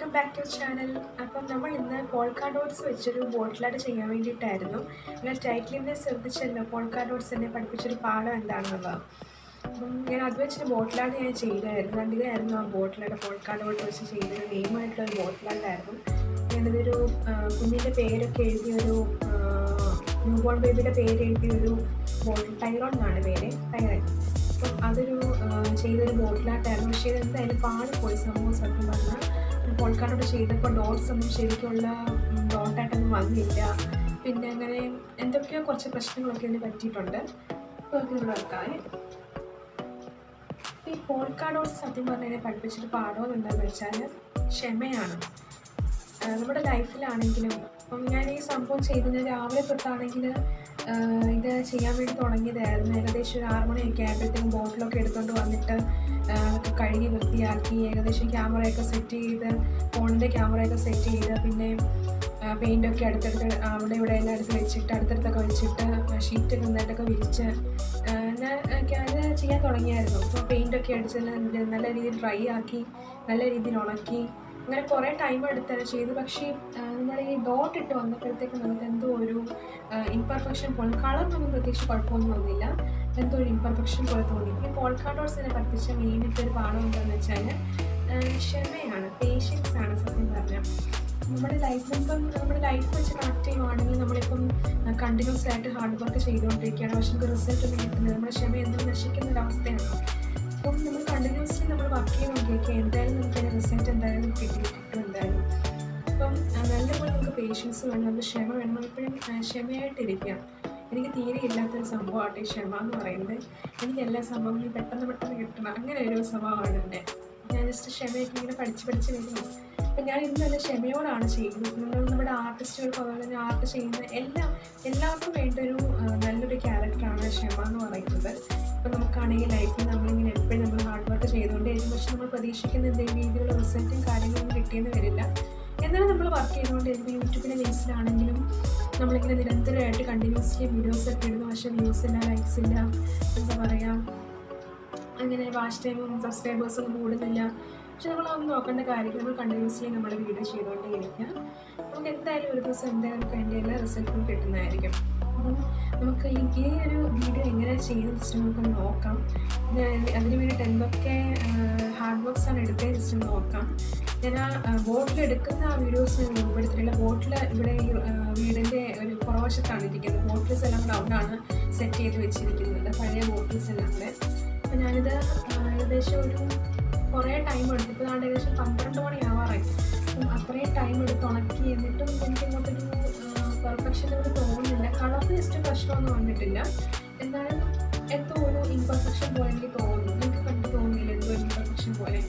Back to channel അപ്പം നമ്മൾ ഇന്ന് പോൾക്കാ ഡോട്ട്സ് വെച്ചൊരു ബോട്ടിലായിട്ട് ചെയ്യാൻ വേണ്ടിയിട്ടായിരുന്നു നിങ്ങൾ ടൈറ്റിലിനെ ശ്രദ്ധിച്ചല്ലോ പോൾക്കാ ഡോട്ട്സ് എന്നെ പഠിപ്പിച്ചൊരു പാഠം എന്താണെന്നുള്ളത് അപ്പം ഞാൻ അത് വെച്ചൊരു ബോട്ടിലായിട്ട് ഞാൻ ചെയ്തായിരുന്നു കണ്ടിതായിരുന്നു ആ ബോട്ടിലായിട്ട് പോൾക്കാ ഡോട്ട് വെച്ച് ചെയ്തൊരു നെയിമായിട്ടുള്ള ഒരു ബോട്ടിലായിട്ടായിരുന്നു ഞാനിതൊരു ആ, കുഞ്ഞിൻ്റെ പേരൊക്കെ എഴുതിയൊരു ന്യൂ ബോൺ ബേബിയുടെ പേര് എഴുതിയൊരു ബോട്ടിൽ ടൈറോൺ എന്നാണ് പേര് ടൈറൺ അപ്പം അതൊരു ആ, ചെയ്തൊരു ബോട്ടിലായിട്ടായിരുന്നു പക്ഷേ ഇത് എന്തായാലും പാളിപ്പോയി സംഭവം സത്യം പറഞ്ഞാൽ പോൾക്കാരോട് ചെയ്തപ്പോൾ ഡോട്ട്സ് ഒന്നും ശരിക്കുള്ള ഡോട്ടായിട്ടൊന്നും വന്നില്ല പിന്നെ അങ്ങനെ എന്തൊക്കെയോ കുറച്ച് പ്രശ്നങ്ങളൊക്കെ ഇതിന് പറ്റിയിട്ടുണ്ട് അപ്പോൾ നമുക്ക് ഇവിടെ വെക്കാം ഈ പോൾക്കാ ഡോട്ട്സ് സത്യം പറഞ്ഞാൽ പഠിപ്പിച്ചിട്ട് പാഠം എന്താണെന്ന് വെച്ചാൽ ക്ഷമയാണ് ആ, നമ്മുടെ ലൈഫിലാണെങ്കിലും അപ്പം ഞാൻ ഈ സംഭവം ചെയ്തത് രാവിലെ തൊട്ടാണെങ്കിൽ ഇത് ചെയ്യാൻ വേണ്ടി തുടങ്ങിയതായിരുന്നു ഏകദേശം ഒരു ആറ് മണിയൊക്കെ ആയപ്പോഴത്തേക്കും ബോട്ടിലൊക്കെ എടുത്തുകൊണ്ട് വന്നിട്ട് ആ, അതൊക്കെ കഴുകി വൃത്തിയാക്കി ഏകദേശം ക്യാമറയൊക്കെ സെറ്റ് ചെയ്ത് ഫോണിൻ്റെ ക്യാമറയൊക്കെ സെറ്റ് ചെയ്ത് പിന്നെ പെയിൻ്റൊക്കെ അടുത്തടുത്ത് അവിടെ ഇവിടെ എല്ലാം എടുത്ത് വെച്ചിട്ട് അടുത്തടുത്തൊക്കെ വെച്ചിട്ട് ഷീറ്റ് നന്നായിട്ടൊക്കെ വിരിച്ച് ആ, ഞാൻ ഒക്കെ അത് ചെയ്യാൻ തുടങ്ങിയായിരുന്നു അപ്പോൾ പെയിൻ്റൊക്കെ അടിച്ച് നല്ല നല്ല രീതിയിൽ ഡ്രൈ ആക്കി നല്ല രീതിയിൽ ഉണക്കി അങ്ങനെ കുറേ ടൈം എടുത്താണ് ചെയ്തു പക്ഷേ നമ്മൾ ഈ ഡോട്ട് ഇട്ട് വന്നപ്പോഴത്തേക്ക് നമുക്ക് എന്തോ ഒരു ഇൻപെർഫെക്ഷൻ പോലെ കളറിനൊന്നും പ്രത്യേകിച്ച് കുഴപ്പമൊന്നും വന്നില്ല എന്തോ ഒരു ഇൻപെർഫെക്ഷൻ പോലെ തോന്നി ഈ പോൾക്കാ ഡോട്ട്സിനെ പഠിപ്പിച്ച മെയിനായിട്ട് ഒരു പാഠം എന്താണെന്ന് വെച്ചാൽ ക്ഷമയാണ് പേഷ്യൻസ് ആണ് സത്യം പറഞ്ഞാൽ നമ്മുടെ ലൈഫ് ഇപ്പം നമ്മുടെ ലൈഫ് വെച്ച് കണക്ട് ചെയ്യുവാണെങ്കിൽ നമ്മളിപ്പം കണ്ടിന്യൂസ് ആയിട്ട് ഹാർഡ് വർക്ക് ചെയ്തുകൊണ്ടിരിക്കുകയാണ് പക്ഷെ നമുക്ക് റിസൾട്ട് ഒന്നും കിട്ടുന്നില്ല നമ്മുടെ ക്ഷമ എന്തും നശിക്കുന്ന ഒരു അവസ്ഥയാണ് അപ്പം നമ്മൾ കണ്ടിന്യൂസ്ലി നമ്മൾ വർക്ക് ചെയ്തുകൊണ്ടിരിക്കുക എന്തായാലും നമുക്ക് അതിൻ്റെ റിസൾട്ട് എന്തായാലും നമുക്ക് കിട്ടി കിട്ടും എന്തായാലും അപ്പം ആ, നല്ലപോലെ നമുക്ക് പേഷ്യൻസ് വേണം നമുക്ക് ക്ഷമ വേണം എപ്പോഴും ക്ഷമയായിട്ടിരിക്കുക എനിക്ക് തീരെ ഇല്ലാത്തൊരു സംഭവമായിട്ട് ഈ ക്ഷമ എന്ന് പറയുന്നത് എനിക്ക് എല്ലാ സംഭവങ്ങളും പെട്ടെന്ന് പെട്ടെന്ന് കിട്ടണം അങ്ങനെ ഒരു സ്വഭാവമാണ് എൻ്റെ ഞാൻ ജസ്റ്റ് ക്ഷമയൊക്കെ ഇങ്ങനെ പഠിച്ച് പഠിച്ച് വരുന്നു അപ്പം ഞാൻ ഇന്ന് നല്ല ക്ഷമയോടാണ് ചെയ്യുന്നത് നമ്മൾ നമ്മുടെ ആർട്ടിസ്റ്റുകൾക്ക് അതുപോലെ തന്നെ ആർട്ട് ചെയ്യുന്ന എല്ലാ എല്ലാവർക്കും വേണ്ട ഒരു ആ, നല്ലൊരു ക്യാരക്ടറാണ് ക്ഷമ എന്ന് പറയുന്നത് ഇപ്പം നമുക്കാണെങ്കിൽ ലൈഫിൽ നമ്മളിങ്ങനെ എപ്പോഴും നമ്മൾ ഹാർഡ് വർക്ക് ചെയ്തുകൊണ്ടേയിരിക്കും പക്ഷെ നമ്മൾ പ്രതീക്ഷിക്കുന്ന എന്തെങ്കിലും രീതിയിലുള്ള റിസൾട്ടും കാര്യങ്ങളൊന്നും കിട്ടിയെന്ന് വരില്ല എന്നാലും നമ്മൾ വർക്ക് ചെയ്തുകൊണ്ടിരിക്കും യൂട്യൂബിലെ ബേസിലാണെങ്കിലും നമ്മളിങ്ങനെ നിരന്തരമായിട്ട് കണ്ടിന്യൂസ്ലി വീഡിയോസ് ഒക്കെ ഇടുന്നു പക്ഷേ വ്യൂസ് ഇല്ല ലൈക്സ് ഇല്ല എന്താ പറയുക അങ്ങനെ വാച്ച് ടൈമും സബ്സ്ക്രൈബേഴ്സൊന്നും കൂടുന്നില്ല പക്ഷെ നമ്മളതൊന്നും നോക്കേണ്ട കാര്യം നമ്മൾ കണ്ടിന്യൂസ്ലി നമ്മുടെ വീഡിയോ ചെയ്തുകൊണ്ടേ ഇരിക്കുക നമുക്ക് എന്തായാലും ഒരു ദിവസം എന്തായാലും നമുക്ക് അതിൻ്റെ എല്ലാ റിസൾട്ടും കിട്ടുന്നതായിരിക്കും അപ്പം നമുക്ക് ഈ ഈ ഒരു വീഡിയോ എങ്ങനെ ചെയ്യുന്നത് ജസ്റ്റ് നമുക്ക് നോക്കാം ഞാൻ അതിന് വേണ്ടിയിട്ട് എന്തൊക്കെ ഹാർഡ് വർക്ക്സ് ആണ് എടുത്തത് ജസ്റ്റ് ഒന്ന് നോക്കാം ഞാൻ ആ ബോട്ടിൽ എടുക്കുന്ന ആ വീഡിയോസ് ഞാൻ ഉൾപ്പെടുത്തിയിട്ടില്ല ബോട്ടിൽ ഇവിടെ ഈ ആ, വീടിൻ്റെ ഒരു പുറവശത്താണ് ഇരിക്കുന്നത് ബോട്ടിൽസ് എല്ലാം കൂടെ അവിടെയാണ് സെറ്റ് ചെയ്ത് വെച്ചിരിക്കുന്നത് പഴയ ബോട്ടിൽസ് എല്ലാം കൂടെ അപ്പോൾ ഞാനിത് ആ, ഏകദേശം ഒരു കുറേ ടൈം എടുത്തു ഇപ്പോൾ ദാണ്ട് ഏകദേശം പന്ത്രണ്ട് മണി ആവാറായി അപ്പം അത്രയും ടൈം എടുത്ത് ഉണക്കി എന്നിട്ടും എനിക്ക് ഇങ്ങോട്ടൊരു പെർഫെക്ഷൻ ഇവിടെ തോന്നുന്നില്ല കളറിന് ജസ്റ്റ് പ്രശ്നമൊന്നും വന്നിട്ടില്ല എന്നാലും എന്തോ ഒരു ഇൻപെർഫെക്ഷൻ പോലെ എനിക്ക് തോന്നുന്നു നിങ്ങൾക്ക് കണ്ടു തോന്നുന്നില്ല എന്തോ ഇൻപെർഫെക്ഷൻ പോലെ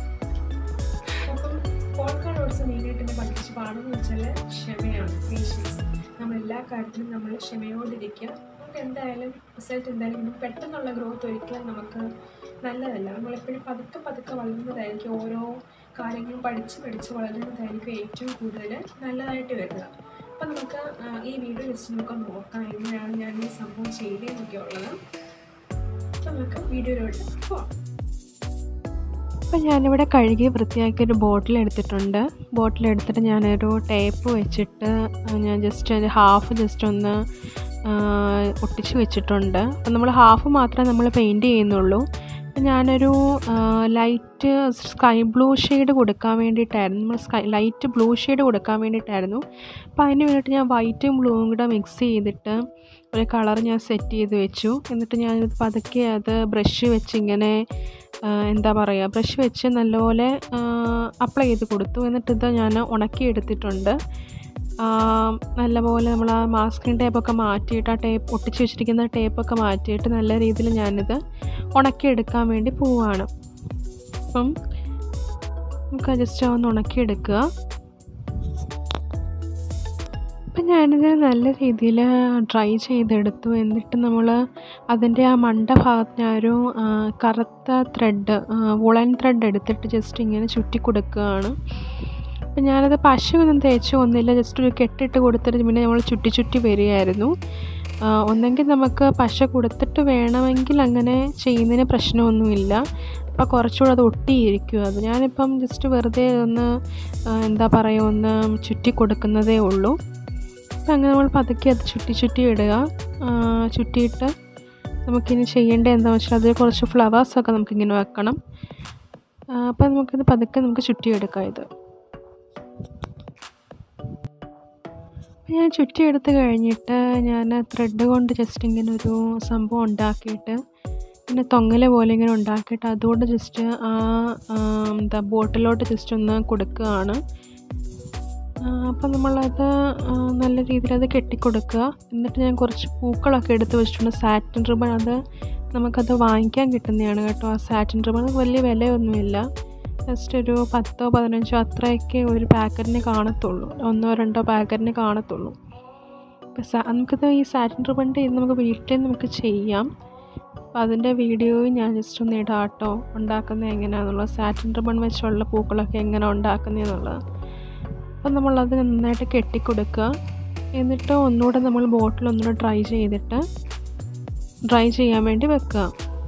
അപ്പം പോൾക്കാ ഡോട്ട്സ് മെയിനായിട്ട് എന്നെ പഠിപ്പിച്ച പാടെന്ന് വെച്ചാൽ ക്ഷമയാണ് പേഷ്യൻസ് നമ്മൾ എല്ലാ കാര്യത്തിലും നമ്മൾ ക്ഷമയോടിരിക്കുക നമുക്ക് എന്തായാലും റിസൾട്ട് എന്തായാലും കിട്ടും. പെട്ടെന്നുള്ള ഗ്രോത്ത് ഒരിക്കലും നമുക്ക് നല്ലതല്ല നമ്മളെപ്പോഴും പതുക്കെ പതുക്കെ വളരുന്നതായിരിക്കും ഓരോ കാര്യങ്ങളും പഠിച്ച് പഠിച്ച് വളരുന്നതായിരിക്കും ഏറ്റവും കൂടുതൽ നല്ലതായിട്ട് വരിക അപ്പം നമുക്ക് ആ, ഈ വീഡിയോ ജസ്റ്റ് നമുക്ക് നോക്കാം എങ്ങനെയാണ് ഞാൻ ഈ സംഭവം ചെയ്തതെന്നൊക്കെ ഉള്ളത് അപ്പം നമുക്ക് വീഡിയോയിലോട്ട് പോവാം അപ്പം ഞാനിവിടെ കഴുകി വൃത്തിയാക്കിയ ഒരു ബോട്ടിൽ എടുത്തിട്ടുണ്ട് ബോട്ടിൽ എടുത്തിട്ട് ഞാനൊരു ടേപ്പ് വെച്ചിട്ട് ആ, ഞാൻ ജസ്റ്റ് അതിൻ്റെ ഹാഫ് ജസ്റ്റ് ഒന്ന് ആ, ഒട്ടിച്ച് വെച്ചിട്ടുണ്ട് അപ്പം നമ്മൾ ഹാഫ് മാത്രമേ നമ്മൾ പെയിൻറ്റ് ചെയ്യുന്നുള്ളൂ അപ്പം ഞാനൊരു ലൈറ്റ് സ്കൈ ബ്ലൂ ഷെയ്ഡ് കൊടുക്കാൻ വേണ്ടിയിട്ടായിരുന്നു നമ്മൾ സ്കൈ ലൈറ്റ് ബ്ലൂ ഷെയ്ഡ് കൊടുക്കാൻ വേണ്ടിയിട്ടായിരുന്നു അപ്പോൾ അതിന് വേണ്ടിയിട്ട് ഞാൻ വൈറ്റും ബ്ലൂവും കൂടെ മിക്സ് ചെയ്തിട്ട് ഒരു കളർ ഞാൻ സെറ്റ് ചെയ്ത് വെച്ചു എന്നിട്ട് ഞാൻ പതുക്കെ അത് ബ്രഷ് വെച്ച് ഇങ്ങനെ ആ, എന്താ പറയുക ബ്രഷ് വെച്ച് നല്ലപോലെ അപ്ലൈ ചെയ്ത് കൊടുത്തു എന്നിട്ട് ഇത് ഞാൻ ഉണക്കിയെടുത്തിട്ടുണ്ട് ആ, നല്ലപോലെ നമ്മൾ ആ മാസ്കിൻ ടേപ്പൊക്കെ മാറ്റിയിട്ട് ആ ടേപ്പ് ഒട്ടിച്ച് വെച്ചിരിക്കുന്ന ടേപ്പൊക്കെ മാറ്റിയിട്ട് നല്ല രീതിയിൽ ഞാനിത് ഉണക്കിയെടുക്കാൻ വേണ്ടി പോവുകയാണ് അപ്പം നമുക്ക് ജസ്റ്റ് ഒന്ന് ഉണക്കിയെടുക്കുക അപ്പം ഞാനിത് നല്ല രീതിയിൽ ഡ്രൈ ചെയ്തെടുത്തു എന്നിട്ട് നമ്മൾ അതിൻ്റെ ആ മണ്ട ഭാഗത്ത് ഞാനൊരു ആ, കറുത്ത ത്രെഡ് വുളൻ ത്രെഡ് എടുത്തിട്ട് ജസ്റ്റ് ഇങ്ങനെ ചുറ്റി കൊടുക്കുകയാണ് അപ്പം ഞാനത് പശ ഒന്നും തേച്ച് ഒന്നുമില്ല ജസ്റ്റ് ഒരു കെട്ടിട്ട് കൊടുത്തിട്ട് പിന്നെ നമ്മൾ ചുറ്റി ചുറ്റി വരികയായിരുന്നു ആ, ഒന്നെങ്കിൽ നമുക്ക് പശ കൊടുത്തിട്ട് വേണമെങ്കിൽ അങ്ങനെ ചെയ്യുന്നതിന് പ്രശ്നമൊന്നുമില്ല അപ്പോൾ കുറച്ചുകൂടെ അത് ഒട്ടിയിരിക്കും അത് ഞാനിപ്പം ജസ്റ്റ് വെറുതെ ഒന്ന് ആ, എന്താ പറയുക ഒന്ന് ചുറ്റി കൊടുക്കുന്നതേ ഉള്ളൂ അപ്പം അങ്ങനെ നമ്മൾ പതുക്കെ അത് ചുറ്റി ചുറ്റി ഇടുക ആ, ചുറ്റിയിട്ട് നമുക്കിനി ചെയ്യേണ്ടത് എന്താണെന്ന് വെച്ചാൽ അതിൽ കുറച്ച് ഫ്ലവേഴ്സൊക്കെ നമുക്കിങ്ങനെ വെക്കണം ആ, അപ്പം നമുക്കിത് പതുക്കെ നമുക്ക് ചുറ്റിയെടുക്കാം ഇത് അപ്പം ഞാൻ ചുറ്റിയെടുത്ത് കഴിഞ്ഞിട്ട് ഞാൻ ത്രെഡ് കൊണ്ട് ജസ്റ്റ് ഇങ്ങനെ ഒരു സംഭവം ഉണ്ടാക്കിയിട്ട് ഇങ്ങനെ തൊങ്ങൽ പോലെ ഇങ്ങനെ ഉണ്ടാക്കിയിട്ട് അതുകൊണ്ട് ജസ്റ്റ് ആ ആ, എന്താ ബോട്ടിലോട്ട് ജസ്റ്റ് ഒന്ന് കൊടുക്കുകയാണ് അപ്പം നമ്മളത് ആ, നല്ല രീതിയിൽ അത് കെട്ടിക്കൊടുക്കുക എന്നിട്ട് ഞാൻ കുറച്ച് പൂക്കളൊക്കെ എടുത്ത് വെച്ചിട്ടുണ്ട് സാറ്റിൻ റിബൺ അത് നമുക്കത് വാങ്ങിക്കാൻ കിട്ടുന്നതാണ് കേട്ടോ ആ സാറ്റിൻ റിബൺ വലിയ വിലയൊന്നുമില്ല ജസ്റ്റ് ഒരു പത്തോ പതിനഞ്ചോ അത്രയൊക്കെ ഒരു പാക്കറ്റിന് കാണത്തുള്ളൂ ഒന്നോ രണ്ടോ പാക്കറ്റിന് കാണത്തുള്ളൂ ഇപ്പം സാ നമുക്കിത് ഈ സാറ്റിൻ റിബണിൻ്റെ ഇത് നമുക്ക് വീട്ടിൽ നമുക്ക് ചെയ്യാം അപ്പോൾ അതിൻ്റെ വീഡിയോയും ഞാൻ ജസ്റ്റ് ഒന്ന് ഇടാം കേട്ടോ ഉണ്ടാക്കുന്നത് എങ്ങനെയാണെന്നുള്ളത് സാറ്റിൻ റിബൺ വെച്ചുള്ള പൂക്കളൊക്കെ എങ്ങനെ ഉണ്ടാക്കുന്നതെന്നുള്ളത് അപ്പം നമ്മളത് നന്നായിട്ട് കെട്ടിക്കൊടുക്കുക എന്നിട്ട് ഒന്നുകൂടെ നമ്മൾ ബോട്ടിൽ ഒന്നുകൂടെ ഡ്രൈ ചെയ്തിട്ട് ഡ്രൈ ചെയ്യാൻ വേണ്ടി വെക്കുക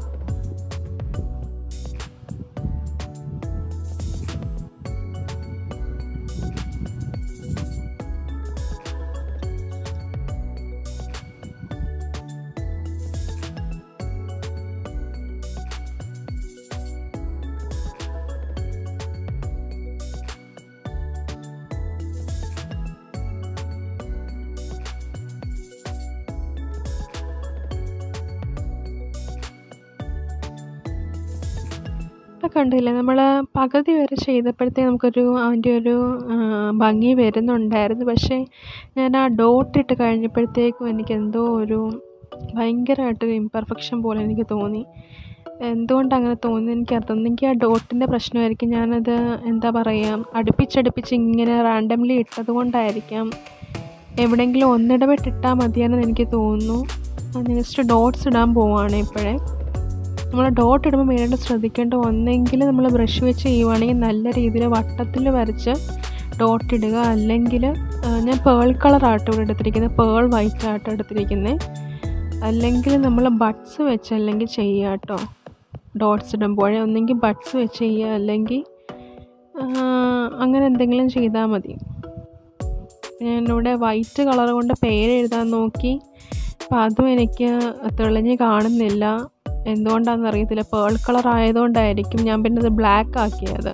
ഇപ്പം കണ്ടില്ലേ നമ്മൾ പകുതി വരെ ചെയ്തപ്പോഴത്തേക്ക് നമുക്കൊരു അതിൻ്റെ ഒരു ആ, ഭംഗി വരുന്നുണ്ടായിരുന്നു പക്ഷേ ഞാൻ ആ ഡോട്ട് ഇട്ട് കഴിഞ്ഞപ്പോഴത്തേക്കും എനിക്ക് എന്തോ ഒരു ഭയങ്കരമായിട്ട് ഇംപെർഫെക്ഷൻ പോലെ എനിക്ക് തോന്നി എന്തുകൊണ്ട് അങ്ങനെ തോന്നി എനിക്കറിയാം ഒന്നെങ്കിൽ ആ ഡോട്ടിൻ്റെ പ്രശ്നമായിരിക്കും ഞാനത് എന്താ പറയുക അടുപ്പിച്ചടുപ്പിച്ച് ഇങ്ങനെ റാൻഡംലി ഇട്ടത് കൊണ്ടായിരിക്കാം എവിടെയെങ്കിലും ഒന്നിടവിട്ടിട്ടാൽ മതിയെന്ന് എനിക്ക് തോന്നുന്നു ജസ്റ്റ് ഡോട്ട്സ് ഇടാൻ പോവുകയാണ് ഇപ്പോഴേ നമ്മൾ ഡോട്ട് ഇടുമ്പോൾ മെയിനായിട്ട് ശ്രദ്ധിക്കേണ്ട ഒന്നെങ്കിൽ നമ്മൾ ബ്രഷ് വെച്ച് ചെയ്യുവാണെങ്കിൽ നല്ല രീതിയിൽ വട്ടത്തിൽ വരച്ച് ഡോട്ട് ഇടുക അല്ലെങ്കിൽ ഞാൻ പേൾ കളറാട്ടോ ഇവിടെ എടുത്തിരിക്കുന്നത് പേൾ വൈറ്റ് ആട്ടോ എടുത്തിരിക്കുന്നത് അല്ലെങ്കിൽ നമ്മൾ ബഡ്സ് വെച്ച് അല്ലെങ്കിൽ ചെയ്യുക കേട്ടോ ഡോട്ട്സ് ഇടുമ്പോഴേ ഒന്നെങ്കിൽ ബഡ്സ് വെച്ച് ചെയ്യുക അല്ലെങ്കിൽ ആ, അങ്ങനെ എന്തെങ്കിലും ചെയ്താൽ മതി ഞാനിവിടെ വൈറ്റ് കളർ കൊണ്ട് പേര് എഴുതാൻ നോക്കി അപ്പം അതും എനിക്ക് തെളിഞ്ഞ് കാണുന്നില്ല എന്തുകൊണ്ടാണെന്ന് അറിയത്തില്ല പേൾ കളർ ആയതുകൊണ്ടായിരിക്കും ഞാൻ പിന്നെ അത് ബ്ലാക്ക് ആക്കിയത്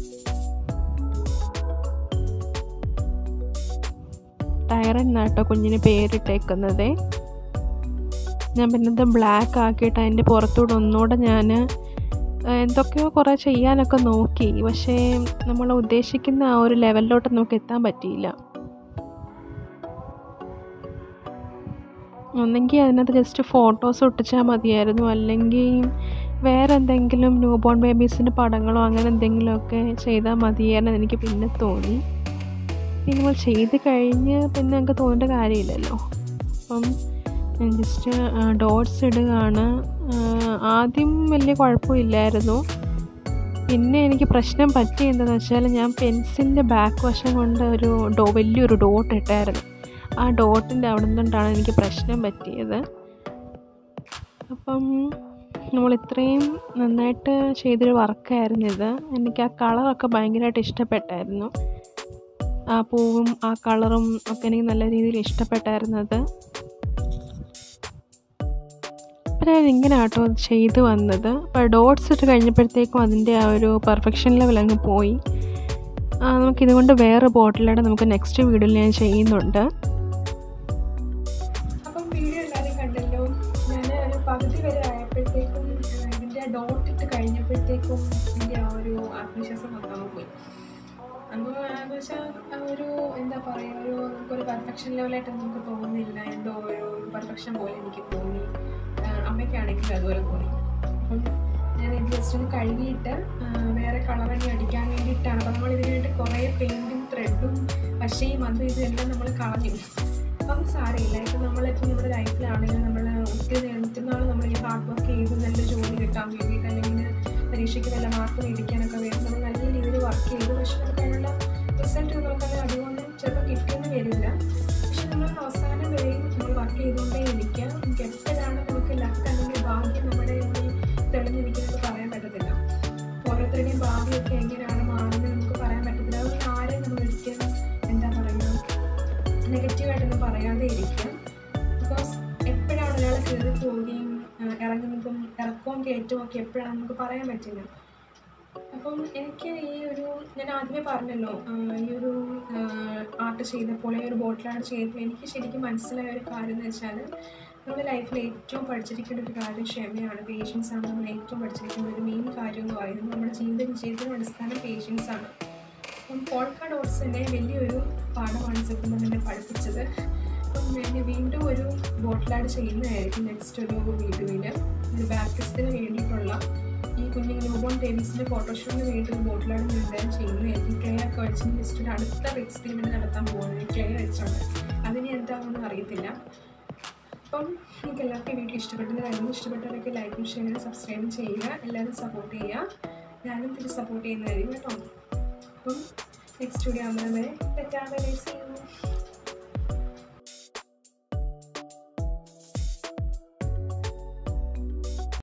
ടയറൻ എന്നാട്ടോ കുഞ്ഞിന് പേരിട്ടേക്കുന്നത് ഞാൻ പിന്നെ ഇത് ബ്ലാക്ക് ആക്കിയിട്ട് അതിൻ്റെ പുറത്തൂടെ ഒന്നുകൂടെ ഞാൻ എന്തൊക്കെയോ കുറേ ചെയ്യാനൊക്കെ നോക്കി പക്ഷേ നമ്മൾ ഉദ്ദേശിക്കുന്ന ആ ഒരു ലെവലിലോട്ട് നമുക്ക് എത്താൻ പറ്റിയില്ല ഒന്നെങ്കിൽ അതിനകത്ത് ജസ്റ്റ് ഫോട്ടോസ് ഒട്ടിച്ചാൽ മതിയായിരുന്നു അല്ലെങ്കിൽ വേറെ എന്തെങ്കിലും ന്യൂ ബോൺ ബേബീസിൻ്റെ പടങ്ങളോ അങ്ങനെ എന്തെങ്കിലുമൊക്കെ ചെയ്താൽ മതിയായിരുന്നു എനിക്ക് പിന്നെ തോന്നി പിന്നെ നമ്മൾ ചെയ്ത് കഴിഞ്ഞ് പിന്നെ നമുക്ക് തോന്നേണ്ട കാര്യമില്ലല്ലോ അപ്പം ഞാൻ ജസ്റ്റ് ഡോട്ട്സ് ഇടുകയാണ് ആ, ആദ്യം വലിയ കുഴപ്പമില്ലായിരുന്നു പിന്നെ എനിക്ക് പ്രശ്നം പറ്റി എന്താണെന്ന് വെച്ചാൽ ഞാൻ പെൻസിലിൻ്റെ ബാക്ക് വശം കൊണ്ട് ഒരു ഡോ വലിയൊരു ഡോട്ട് ഇട്ടായിരുന്നു ആ ഡോട്ടിൻ്റെ അവിടെ നിന്നുകൊണ്ടാണ് എനിക്ക് പ്രശ്നം പറ്റിയത് അപ്പം നമ്മൾ ഇത്രയും നന്നായിട്ട് ചെയ്തൊരു വർക്കായിരുന്നു ഇത് എനിക്ക് ആ കളറൊക്കെ ഭയങ്കരമായിട്ട് ഇഷ്ടപ്പെട്ടായിരുന്നു ആ പൂവും ആ കളറും ഒക്കെ എനിക്ക് നല്ല രീതിയിൽ ഇഷ്ടപ്പെട്ടായിരുന്നു അത് അപ്പം ഞാൻ ഇങ്ങനെ ആട്ടോ അത് ചെയ്ത് വന്നത് അപ്പോൾ ഡോട്ട്സ് ഇട്ട് കഴിഞ്ഞപ്പോഴത്തേക്കും അതിൻ്റെ ആ ഒരു പെർഫെക്ഷൻ ലെവൽ അങ്ങ് പോയി ആ, നമുക്കിതുകൊണ്ട് വേറെ ബോട്ടിലൂടെ നമുക്ക് നെക്സ്റ്റ് വീഡിയോയിൽ ഞാൻ ചെയ്യുന്നുണ്ട് അപ്പം വീഡിയോ എല്ലാവരും കണ്ടല്ലോ ഞാൻ ഒരു പകുതി വരെ ആയപ്പോഴത്തേക്കും ആ, ഇതിൻ്റെ ഡോട്ട് ഇട്ട് കഴിഞ്ഞപ്പോഴത്തേക്കും ഇതിൻ്റെ ആ ഒരു ആത്മവിശ്വാസം മൊത്തം പോയി അപ്പോൾ എന്ന് വെച്ചാൽ ആ ഒരു എന്താ പറയുക ഒരു നമുക്കൊരു പെർഫെക്ഷൻ ലെവലായിട്ട് നമുക്ക് തോന്നുന്നില്ല എന്തോ ഒരു പെർഫെക്ഷൻ പോലെ എനിക്ക് തോന്നി ആ, അമ്മയ്ക്കാണെങ്കിലും അതുപോലെ തോന്നി അപ്പം ഞാൻ ഇത് ജസ്റ്റ് ഒന്ന് കഴുകിയിട്ട് ആ, വേറെ കളറണി അടിക്കാൻ വേണ്ടിയിട്ടാണ് അപ്പോൾ നമ്മൾ ഇതിന് വേണ്ടി കുറേ പെയിൻറ്റും ത്രെഡും പശയും അതും ഇതും എല്ലാം നമ്മൾ കളഞ്ഞു അപ്പം സാരമില്ല ഇപ്പം നമ്മളിപ്പോൾ നമ്മുടെ ലൈഫിലാണെങ്കിലും നമ്മൾ ഒത്തിരി ഒത്തിരി നാൾ നമ്മൾ ഈ ഹാർഡ് വർക്ക് ചെയ്ത് നല്ല ജോലി കിട്ടാൻ വേണ്ടിയിട്ട് അല്ലെങ്കിൽ പരീക്ഷയ്ക്ക് നല്ല മാർക്ക് മേടിക്കാനൊക്കെ വേണ്ടി നമ്മൾ നല്ല രീതിയിൽ വർക്ക് ചെയ്തു പക്ഷെ നമുക്ക് അതിനുള്ള റിസൾട്ട് നമുക്കത് അതുകൊണ്ട് ചിലപ്പോൾ കിട്ടിയെന്ന് വരില്ല പക്ഷെ നമ്മൾ അവസാനം വരെയും നമ്മൾ വർക്ക് ചെയ്തുകൊണ്ടേ ഇരിക്കുക നമുക്ക് എപ്പോഴാണ് നമുക്ക് ലക്ക് അല്ലെങ്കിൽ ഭാഗ്യം നമ്മുടെ ഉള്ളിൽ തെളിഞ്ഞിരിക്കുന്നത് പറയാൻ പറ്റത്തില്ല പോവുകയും ആ, ഇറങ്ങുന്നതും ഇറക്കവും കയറ്റവും ഒക്കെ എപ്പോഴാണ് നമുക്ക് പറയാൻ പറ്റില്ല അപ്പം എനിക്ക് ഈ ഒരു ഞാൻ ആദ്യമേ പറഞ്ഞല്ലോ ആ, ഈ ഒരു ആർട്ട് ചെയ്തപ്പോൾ ഈ ഒരു ബോട്ടിൽ ആർട്ട് ചെയ്തപ്പോൾ എനിക്ക് ശരിക്കും മനസ്സിലായ ഒരു കാര്യം എന്ന് വെച്ചാൽ നമ്മുടെ ലൈഫിൽ ഏറ്റവും പഠിച്ചിരിക്കേണ്ട ഒരു കാര്യം ക്ഷമയാണ് പേഷ്യൻസ് ആണ് നമ്മൾ ഏറ്റവും പഠിച്ചിരിക്കേണ്ട ഒരു മെയിൻ കാര്യം എന്ന് പറയുന്നത് നമ്മുടെ ജീവിത വിജയത്തിന് അടിസ്ഥാനം പേഷ്യൻസ് ആണ് അപ്പം പോൾക്ക ഡോട്ട്സ് തന്നെ വലിയൊരു പാഠമാണ് സത്യം പറഞ്ഞാൽ എന്നെ പഠിപ്പിച്ചത് അപ്പം ഞാൻ വീണ്ടും ഒരു ബോട്ടിൽ ആർട്ട് ചെയ്യുന്നതായിരിക്കും നെക്സ്റ്റ് ഒരു വീഡിയോയിൽ ഒരു ബാപ്റ്റിസ്റ്റിന് വേണ്ടിയിട്ടുള്ള ഈ കുഞ്ഞു ന്യൂബോൺ ബേബീസിൻ്റെ ഫോട്ടോഷൂട്ടിന് വേണ്ടി ഒരു ബോട്ടിലാണ് ഞാൻ എന്തായാലും ചെയ്യുന്നതായിരിക്കും ക്ലേ ഒക്കെ വെച്ച് ജസ്റ്റ് ഒരു അടുത്ത എക്സ്പെരിമെൻറ്റ് നടത്താൻ പോകുന്നത് ക്ലേ വെച്ചുകൊണ്ട് അതിന് എന്താണെന്ന് അറിയത്തില്ല അപ്പം നിങ്ങൾക്ക് എല്ലാവർക്കും വീഡിയോ ഇഷ്ടപ്പെട്ടെന്ന് കരുതുന്നു ഇഷ്ടപ്പെട്ടവരൊക്കെ ലൈക്കും ഷെയറും സബ്സ്ക്രൈബും ചെയ്യുക എല്ലാവരും സപ്പോർട്ട് ചെയ്യുക ഞാനും തിരിച്ച് സപ്പോർട്ട് ചെയ്യുന്നതായിരിക്കും കേട്ടോ അപ്പം നെക്സ്റ്റ് വീഡിയോ ആകുമ്പോൾ വരെ തെറ്റാതെ സീ യു